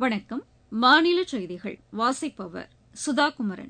வணக்கம் மாநில செய்திகள் வாசிப்பவர் சுதா குமரன்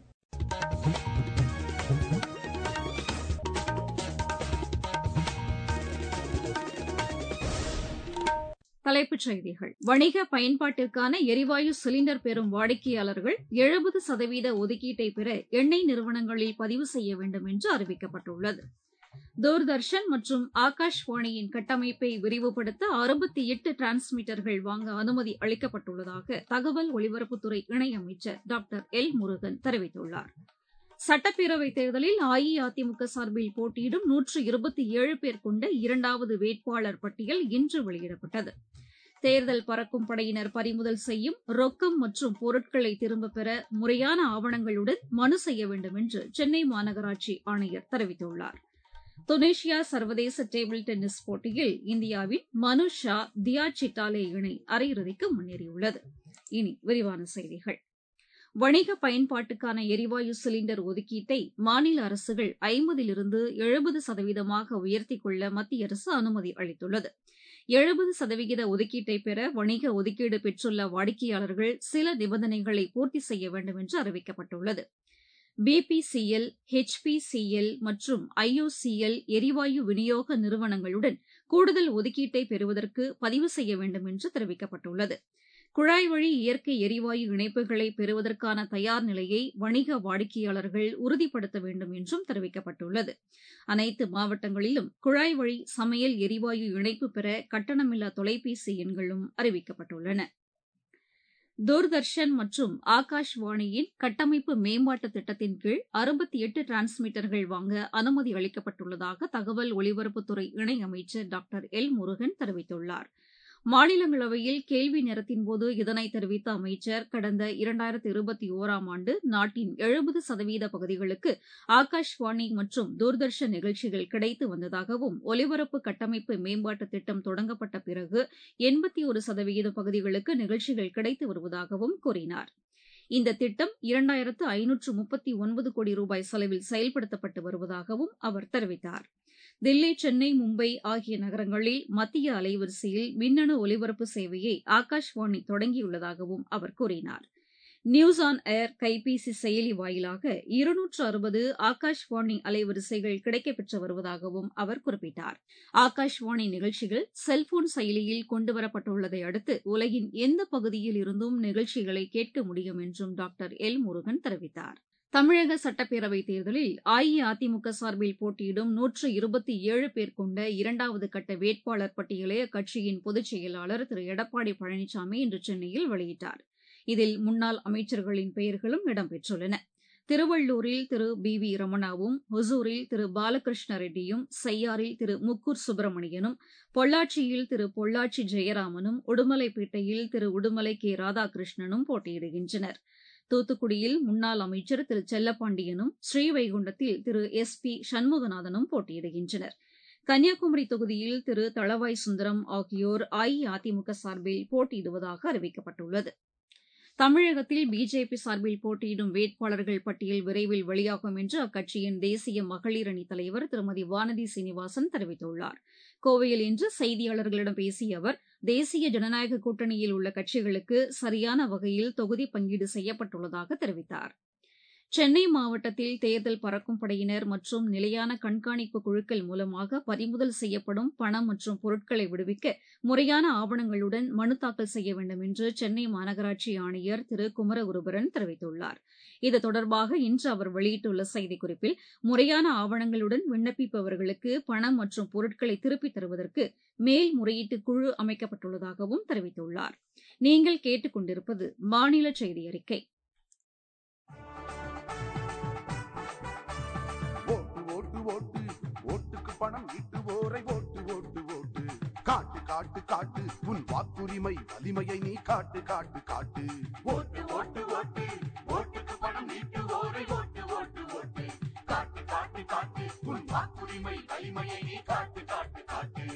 தலைப்புச் செய்திகள் வணிக பயன்பாட்டிற்கான எரிவாயு சிலிண்டர் பெறும் வாடிக்கையாளர்கள் எழுபது சதவீத ஒதுக்கீட்டை பெற எண்ணெய் நிறுவனங்களில் பதிவு செய்ய வேண்டும் என்று அறிவிக்கப்பட்டுள்ளது தூர்தர்ஷன் மற்றும் ஆகாஷ்வாணியின் கட்டமைப்பை விரிவுபடுத்த அறுபத்தி எட்டு டிரான்ஸ்மிட்டர்கள் வாங்க அனுமதி அளிக்கப்பட்டுள்ளதாக தகவல் ஒலிபரப்புத்துறை இணையமைச்சர் டாக்டர் எல் முருகன் தெரிவித்துள்ளார் சட்டப்பேரவைத் தேர்தலில் அஇஅதிமுக சார்பில் போட்டியிடும் நூற்று இருபத்தி ஏழு பேர் கொண்ட இரண்டாவது வேட்பாளர் பட்டியல் இன்று வெளியிடப்பட்டது தேர்தல் பறக்கும் படையினர் பறிமுதல் செய்யும் ரொக்கம் மற்றும் பொருட்களை திரும்பப் பெற முறையான ஆவணங்களுடன் மனு செய்ய வேண்டும் என்று சென்னை மாநகராட்சி ஆணையர் தெரிவித்துள்ளார் துனிஷியா சர்வதேச டேபிள் டென்னிஸ் போட்டியில் இந்தியாவின் மனு ஷா தியா சிட்டாலே இணை அரையிறுதிக்கு முன்னேறியுள்ளது இனி விரிவான செய்திகள் வணிக பயன்பாட்டுக்கான எரிவாயு சிலிண்டர் ஒதுக்கீட்டை மாநில அரசுகள் ஐம்பதிலிருந்து எழுபது சதவீதமாக உயர்த்திக் கொள்ள மத்திய அரசு அனுமதி அளித்துள்ளது எழுபது சதவிகித ஒதுக்கீட்டை பெற வணிக ஒதுக்கீடு பெற்றுள்ள வாடிக்கையாளர்கள் சில நிபந்தனைகளை பூர்த்தி செய்ய வேண்டும் என்று அறிவிக்கப்பட்டுள்ளது பிபிசிஎல் ஹெச்பிசிஎல் மற்றும் ஐஓசிஎல் எரிவாயு விநியோக நிறுவனங்களுடன் கூடுதல் ஒதுக்கீட்டை பெறுவதற்கு பதிவு செய்ய வேண்டும் என்று தெரிவிக்கப்பட்டுள்ளது குழாய் வழி இயற்கை எரிவாயு இணைப்புகளை பெறுவதற்கான தயார் நிலையை வணிக வாடிக்கையாளர்கள் உறுதிப்படுத்த வேண்டும் என்றும் தெரிவிக்கப்பட்டுள்ளது அனைத்து மாவட்டங்களிலும் குழாய் வழி சமையல் எரிவாயு இணைப்பு பெற கட்டணமில்லா தொலைபேசி எண்களும் அறிவிக்கப்பட்டுள்ளன தூர்தர்ஷன் மற்றும் ஆகாஷ்வாணியின் கட்டமைப்பு மேம்பாட்டு திட்டத்தின் கீழ் அறுபத்தி எட்டு டிரான்ஸ்மிட்டர்கள் வாங்க அனுமதி அளிக்கப்பட்டுள்ளதாக தகவல் ஒலிபரப்புத்துறை இணையமைச்சர் டாக்டர் எல் முருகன் தெரிவித்துள்ளார் மாநிலங்களவையில் கேள்வி நேரத்தின்போது இதனை தெரிவித்த அமைச்சர் கடந்த இரண்டாயிரத்தி இருபத்தி ஒராம் ஆண்டு நாட்டின் எழுபது சதவீத பகுதிகளுக்கு ஆகாஷ்வாணி மற்றும் தூர்தர்ஷன் நிகழ்ச்சிகள் கிடைத்து வந்ததாகவும் ஒலிபரப்பு கட்டமைப்பு மேம்பாட்டு திட்டம் தொடங்கப்பட்ட பிறகு எண்பத்தி ஒரு சதவீத பகுதிகளுக்கு நிகழ்ச்சிகள் கிடைத்து வருவதாகவும் கூறினார் இந்த திட்டம் இரண்டாயிரத்து ஐநூற்று முப்பத்தி ஒன்பது கோடி ரூபாய் செலவில் செயல்படுத்தப்பட்டு வருவதாகவும் அவர் தெரிவித்தார் தில்லி சென்னை மும்பை ஆகிய நகரங்களில் மத்திய அலைவரிசையில் மின்னணு ஒலிபரப்பு சேவையை ஆகாஷ்வாணி தொடங்கியுள்ளதாகவும் அவர் கூறினார் நியூஸ் ஆன் ஏர் கைபேசி செயலி வாயிலாக இருநூற்று அறுபது ஆகாஷ்வாணி அலைவரிசைகள் கிடைக்கப்பெற்று வருவதாகவும் அவர் குறிப்பிட்டார் ஆகாஷ்வாணி நிகழ்ச்சிகள் செல்போன் செயலியில் கொண்டுவரப்பட்டுள்ளதை அடுத்து உலகின் எந்த பகுதியில் இருந்தும் நிகழ்ச்சிகளை கேட்க முடியும் என்றும் டாக்டர் எல் முருகன் தெரிவித்தார் தமிழக சட்டப்பேரவைத் தேர்தலில் அஇஅதிமுக சார்பில் போட்டியிடும் நூற்று இருபத்தி ஏழு பேர் கொண்ட இரண்டாவது கட்ட வேட்பாளர் பட்டியலை அக்கட்சியின் பொதுச் செயலாளர் திரு எடப்பாடி பழனிசாமி இன்று சென்னையில் வெளியிட்டார் இதில் முன்னாள் அமைச்சர்களின் பெயர்களும் இடம்பெற்றுள்ளன திருவள்ளூரில் திரு பி வி ரமணாவும் ஒசூரில் திரு பாலகிருஷ்ண ரெட்டியும் செய்யாறில் திரு முக்கூர் சுப்பிரமணியனும் பொள்ளாச்சியில் திரு பொள்ளாச்சி ஜெயராமனும் உடுமலைப்பேட்டையில் திரு உடுமலை கே ராதாகிருஷ்ணனும் போட்டியிடுகின்றனர் தூத்துக்குடியில் முன்னாள் அமைச்சர் திரு செல்லப்பாண்டியனும் ஸ்ரீவைகுண்டத்தில் திரு எஸ் பி சண்முகநாதனும் போட்டியிடுகின்றனர் கன்னியாகுமரி தொகுதியில் திரு தளவாய் சுந்தரம் ஆகியோர் அஇஅதிமுக சார்பில் போட்டியிடுவதாக அறிவிக்கப்பட்டுள்ளது தமிழகத்தில் பிஜேபி சார்பில் போட்டியிடும் வேட்பாளர்கள் பட்டியல் விரைவில் வெளியாகும் என்று அக்கட்சியின் தேசிய மகளிர் அணி தலைவர் திருமதி வானதி சீனிவாசன் தெரிவித்துள்ளார் கோவையில் இன்று செய்தியாளர்களிடம் பேசிய அவர் தேசிய ஜனநாயக கூட்டணியில் உள்ள கட்சிகளுக்கு சரியான வகையில் தொகுதி பங்கீடு செய்யப்பட்டுள்ளதாக தெரிவித்தார் சென்னை மாவட்டத்தில் தேர்தல் பறக்கும் படையினர் மற்றும் நிலையான கண்காணிப்பு குழுக்கள் மூலமாக பறிமுதல் செய்யப்படும் பணம் மற்றும் பொருட்களை விடுவிக்க முறையான ஆவணங்களுடன் மனு தாக்கல் செய்ய வேண்டும் என்று சென்னை மாநகராட்சி ஆணையர் திரு குமரகுருபரன் தெரிவித்துள்ளார் இது தொடர்பாக இன்று அவர் வெளியிட்டுள்ள செய்திக்குறிப்பில் முறையான ஆவணங்களுடன் விண்ணப்பிப்பவர்களுக்கு பணம் மற்றும் பொருட்களை திருப்பித் தருவதற்கு மேல்முறையீட்டு குழு அமைக்கப்பட்டுள்ளதாகவும் தெரிவித்துள்ளார் நீங்கள் கேட்டுக் கொண்டிருப்பது மாநில செய்தி அறிக்கை ஓட்டு ஓட்டு ஓட்டு ஓட்டுக்கு பணம் ஈட்டுவோரை ஓட்டு ஓட்டு ஓட்டு காட்டு காட்டு காட்டு உன் வாக்குரிமை வலிமையை நீ காட்டு காட்டு காட்டு ஓட்டு ஓட்டு ஓட்டு ஓட்டுக்கு பணம் ஈட்டுவோரை ஓட்டு ஓட்டு ஓட்டு காட்டு காட்டு காட்டு உன் வாக்குரிமை வலிமையை நீ காட்டு காட்டு காட்டு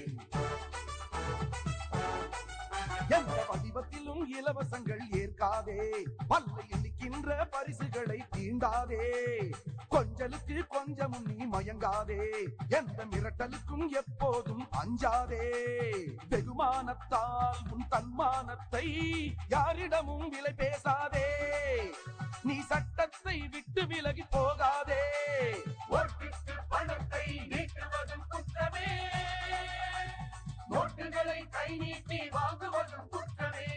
எந்த வடிவத்திலும் இலவசங்கள் ஏற்காதே பல்லை எண்ணிக்கின்ற பரிசுகளை தீண்டாதே கொஞ்சலுக்கு கொஞ்சமும் நீ மயங்காதே எந்த மிரட்டலுக்கும் எப்போதும் அஞ்சாதே வெகுமானத்தால் உன் தன்மானத்தை யாரிடமும் விலை பேசாதே நீ சட்டத்தை விட்டு விலகி போகாதே ஓட்டுக்கு பணத்தை நீட்டுவதும் குற்றமே நோட்டுகளை கை நீட்டி வாங்குவதும் குற்றமே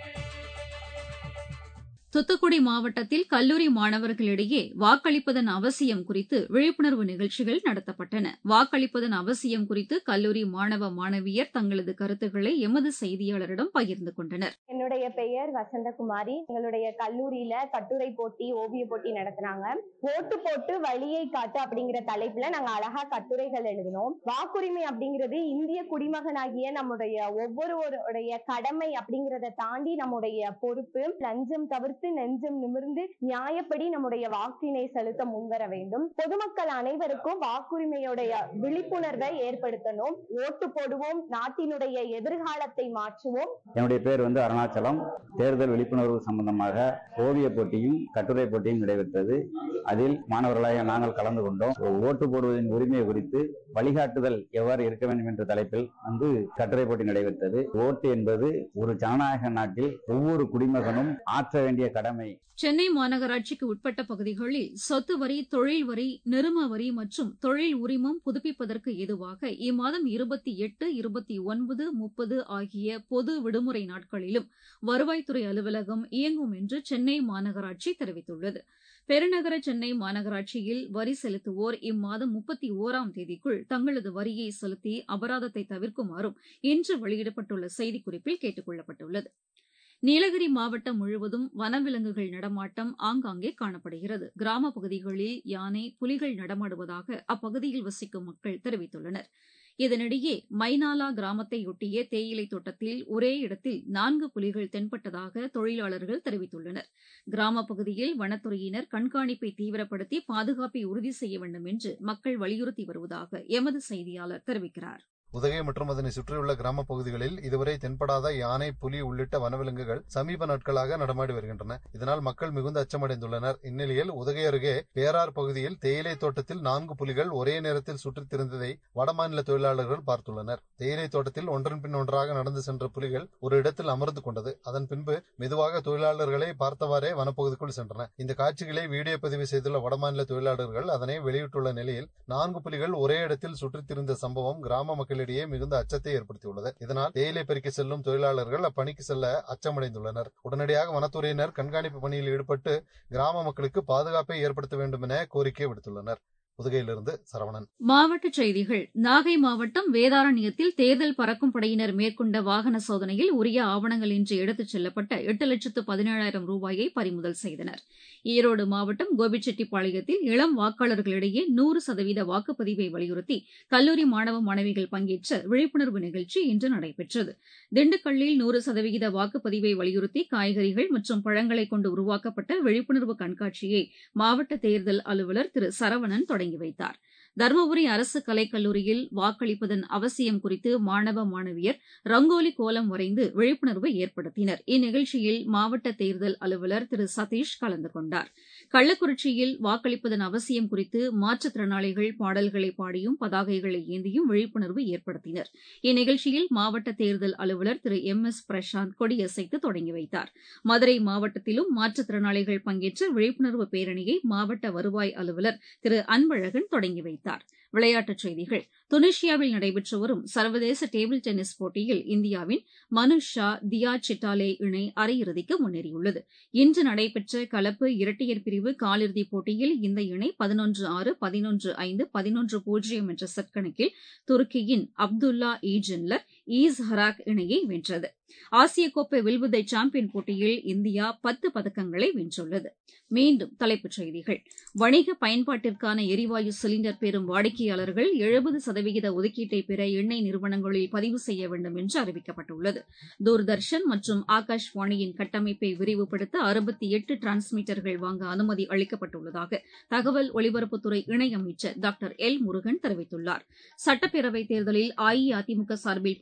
தூத்துக்குடி மாவட்டத்தில் கல்லூரி மாணவர்களிடையே வாக்களிப்பதன் அவசியம் குறித்து விழிப்புணர்வு நிகழ்ச்சிகள் நடத்தப்பட்டன வாக்களிப்பதன் அவசியம் குறித்து கல்லூரி மாணவ மாணவியர் தங்களது கருத்துக்களை எமது செய்தியாளரிடம் பகிர்ந்து கொண்டனர் என்னுடைய பெயர் வசந்தகுமாரி எங்களுடைய கல்லூரியில கட்டுரை போட்டி ஓவிய போட்டி நடத்தினாங்க ஓட்டு போட்டு வழியை காட்டு அப்படிங்கிற தலைப்புல நாங்க அழகா கட்டுரைகள் எழுதினோம் வாக்குரிமை அப்படிங்கிறது இந்திய குடிமகனாகிய நம்முடைய ஒவ்வொருவருடைய கடமை அப்படிங்கிறத தாண்டி நம்முடைய பொறுப்பு லஞ்சம் தவிர்த்து நெஞ்சம் நிமிர்ந்து நியாயப்படி நம்முடைய வாக்கினை செலுத்த முன்வர வேண்டும் பொதுமக்கள் அனைவருக்கும் வாக்குரிமையுடைய விழிப்புணர்வை ஏற்படுத்தணும் ஓட்டு போடுவோம் நாட்டினுடைய எதிர்காலத்தை மாற்றுவோம் என்னுடைய பேர் வந்து அருணாச்சலம் தேர்தல் விழிப்புணர்வு சம்பந்தமாக ஓவிய போட்டியும் கட்டுரை போட்டியும் நடைபெற்றது அதில் மாணவர்களாக நாங்கள் கலந்து கொண்டோம் ஓட்டு போடுவதன் உரிமை குறித்து வழிகாட்டுதல் எவ்வாறு இருக்க வேண்டும் என்ற தலைப்பில் வந்து கட்டுரை போட்டி நடைபெற்றது ஓட்டு என்பது ஒரு ஜனநாயக நாட்டில் ஒவ்வொரு குடிமகனும் ஆற்ற வேண்டிய கடமை சென்னை மாநகராட்சிக்கு உட்பட்ட பகுதிகளில் சொத்து வரி தொழில் வரி நிறும வரி மற்றும் தொழில் உரிமம் புதுப்பிப்பதற்கு ஏதுவாக இம்மாதம் இருபத்தி எட்டு இருபத்தி ஒன்பது முப்பது ஆகிய பொது விடுமுறை நாட்களிலும் வருவாய்த்துறை அலுவலகம் இயங்கும் என்று சென்னை மாநகராட்சி தெரிவித்துள்ளது பெருநகர சென்னை மாநகராட்சியில் வரி செலுத்துவோர் இம்மாதம் முப்பத்தி ஓராம் தேதிக்குள் தங்களது வரியை செலுத்தி அபராதத்தை தவிர்க்குமாறும் இன்று வெளியிடப்பட்டுள்ள செய்திக்குறிப்பில் கேட்டுக் கொள்ளப்பட்டுள்ளது நீலகிரி மாவட்டம் முழுவதும் வனவிலங்குகள் நடமாட்டம் ஆங்காங்கே காணப்படுகிறது கிராம பகுதிகளில் யானை புலிகள் நடமாடுவதாக அப்பகுதியில் வசிக்கும் மக்கள் தெரிவித்துள்ளனர் இதனிடையே மைனாலா கிராமத்தையொட்டிய தேயிலை தோட்டத்தில் ஒரே இடத்தில் நான்கு புலிகள் தென்பட்டதாக தொழிலாளர்கள் தெரிவித்துள்ளனர் கிராம பகுதியில் வனத்துறையினர் கண்காணிப்பை தீவிரப்படுத்தி பாதுகாப்பை உறுதி செய்ய வேண்டும் என்று மக்கள் வலியுறுத்தி வருவதாக எமது செய்தியாளர் தெரிவிக்கிறார் உதகை மற்றும் அதனை சுற்றியுள்ள கிராம பகுதிகளில் இதுவரை தென்படாத யானை புலி உள்ளிட்ட வனவிலங்குகள் சமீப நாட்களாக நடமாடி வருகின்றன இதனால் மக்கள் மிகுந்த அச்சமடைந்துள்ளனர் இந்நிலையில் உதகை அருகே பேரார் பகுதியில் தேயிலை தோட்டத்தில் நான்கு புலிகள் ஒரே நேரத்தில் சுற்றித் திரிந்ததை வடமாநில தொழிலாளர்கள் பார்த்துள்ளனர் தேயிலை தோட்டத்தில் ஒன்றன் பின் ஒன்றாக நடந்து சென்ற புலிகள் ஒரு இடத்தில் அமர்ந்து கொண்டது அதன் பின்பு மெதுவாக தொழிலாளர்களை பார்த்தவாறே வனப்பகுதிக்குள் சென்றன இந்த காட்சிகளை வீடியோ பதிவு செய்துள்ள வடமாநில தொழிலாளர்கள் அதனை வெளியிட்டுள்ள நிலையில் நான்கு புலிகள் ஒரே இடத்தில் சுற்றித் திரிந்த சம்பவம் கிராம மக்கள் மக்களிடையே மிகுந்த அச்சத்தை ஏற்படுத்தியுள்ளது இதனால் தேயிலை பெருக்கி செல்லும் தொழிலாளர்கள் அப்பணிக்கு செல்ல அச்சமடைந்துள்ளனர் உடனடியாக வனத்துறையினர் கண்காணிப்பு பணியில் ஈடுபட்டு கிராம மக்களுக்கு பாதுகாப்பை ஏற்படுத்த வேண்டும் என கோரிக்கை விடுத்துள்ளனர் புதுகையிலிருந்து சரவணன் மாவட்டச் செய்திகள் நாகை மாவட்டம் வேதாரண்யத்தில் தேர்தல் பறக்கும் படையினர் மேற்கொண்ட வாகன சோதனையில் உரிய ஆவணங்கள் இன்றி எடுத்துச் செல்லப்பட்ட எட்டு லட்சத்து பதினேழாயிரம் ரூபாயை பறிமுதல் செய்தனர் ஈரோடு மாவட்டம் கோபிச்செட்டிப்பாளையத்தில் இளம் வாக்காளர்களிடையே நூறு சதவீத வாக்குப்பதிவை வலியுறுத்தி கல்லூரி மாணவ மாணவிகள் பங்கேற்ற விழிப்புணர்வு நிகழ்ச்சி இன்று நடைபெற்றது திண்டுக்கல்லில் நூறு சதவீத வாக்குப்பதிவை வலியுறுத்தி காய்கறிகள் மற்றும் பழங்களை கொண்டு உருவாக்கப்பட்ட விழிப்புணர்வு கண்காட்சியை மாவட்ட தேர்தல் அலுவலர் திரு சரவணன் தொடங்கி வைத்தார் தருமபுரி அரசு கலைக்கல்லூரியில் வாக்களிப்பதன் அவசியம் குறித்து மாணவ மாணவியர் ரங்கோலி கோலம் வரைந்து விழிப்புணர்வை ஏற்படுத்தினர் இந்நிகழ்ச்சியில் மாவட்ட தேர்தல் அலுவலர் திரு சதீஷ் கலந்து கொண்டார் கள்ளக்குறிச்சியில் வாக்களிப்பதன் அவசியம் குறித்து மாற்றுத்திறனாளிகள் பாடல்களை பாடியும் பதாகைகளை ஏந்தியும் விழிப்புணர்வு ஏற்படுத்தினர் இந்நிகழ்ச்சியில் மாவட்ட தேர்தல் அலுவலர் திரு எம் எஸ் பிரசாந்த் கொடியசைத்து தொடங்கி வைத்தார் மதுரை மாவட்டத்திலும் மாற்றுத்திறனாளிகள் பங்கேற்ற விழிப்புணர்வு பேரணியை மாவட்ட வருவாய் அலுவலர் திரு அன்பழகன் தொடங்கி வைத்தார் விளையாட்டுச் செய்திகள் துனிஷியாவில் நடைபெற்று வரும் சர்வதேச டேபிள் டென்னிஸ் போட்டியில் இந்தியாவின் மனுஷ் ஷா தியா சிட்டாலே இணை அரையிறுதிக்கு முன்னேறியுள்ளது இன்று நடைபெற்ற கலப்பு இரட்டையர் பிரிவு காலிறுதிப் போட்டியில் இந்த இணை பதினொன்று ஆறு பதினொன்று ஐந்து பதினொன்று பூஜ்ஜியம் என்ற செட் கணக்கில் துருக்கியின் அப்துல்லா ஈஜென்லர் ஈஸ் ஹராக் இணையை வென்றது ஆசிய கோப்பை வில்வித்தை சாம்பியன் போட்டியில் இந்தியா பத்து பதக்கங்களை வென்றுள்ளது மீண்டும் தலைப்புச் செய்திகள் வணிக பயன்பாட்டிற்கான எரிவாயு சிலிண்டர் பெறும் வாடிக்கையாளர்கள் எழுபது சதவிகித ஒதுக்கீட்டை பெற எண்ணெய் நிறுவனங்களில் பதிவு செய்ய வேண்டும் என்று அறிவிக்கப்பட்டுள்ளது தூர்தர்ஷன் மற்றும் ஆகாஷ்வாணியின் கட்டமைப்பை விரிவுபடுத்த அறுபத்தி எட்டு டிரான்ஸ்மீட்டர்கள் வாங்க அனுமதி அளிக்கப்பட்டுள்ளதாக தகவல் ஒலிபரப்புத்துறை இணையமைச்சர் டாக்டர் எல் முருகன் தெரிவித்துள்ளார் சட்டப்பேரவைத் தேர்தலில் அஇஅதிமுக சார்பில் போட்டி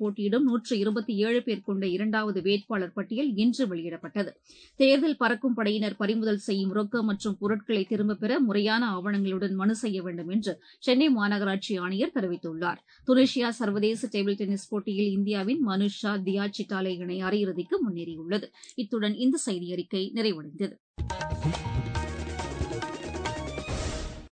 போட்டியிடும் நூற்று இருபத்தி ஏழு பேர் கொண்ட இரண்டாவது வேட்பாளர் பட்டியல் இன்று வெளியிடப்பட்டது தேர்தல் பறக்கும் படையினர் பறிமுதல் செய்யும் ரொக்கம் மற்றும் பொருட்களை திரும்பப் பெற முறையான ஆவணங்களுடன் மனு செய்ய வேண்டும் என்று சென்னை மாநகராட்சி ஆணையர் தெரிவித்துள்ளார் துனிஷியா சர்வதேச டேபிள் டென்னிஸ் போட்டியில் இந்தியாவின் மனுஷா தியா சிட்டாலே இணை அரையிறுதிக்கு முன்னேறியுள்ளது இத்துடன் இந்த செய்தியறிக்கை நிறைவடைந்தது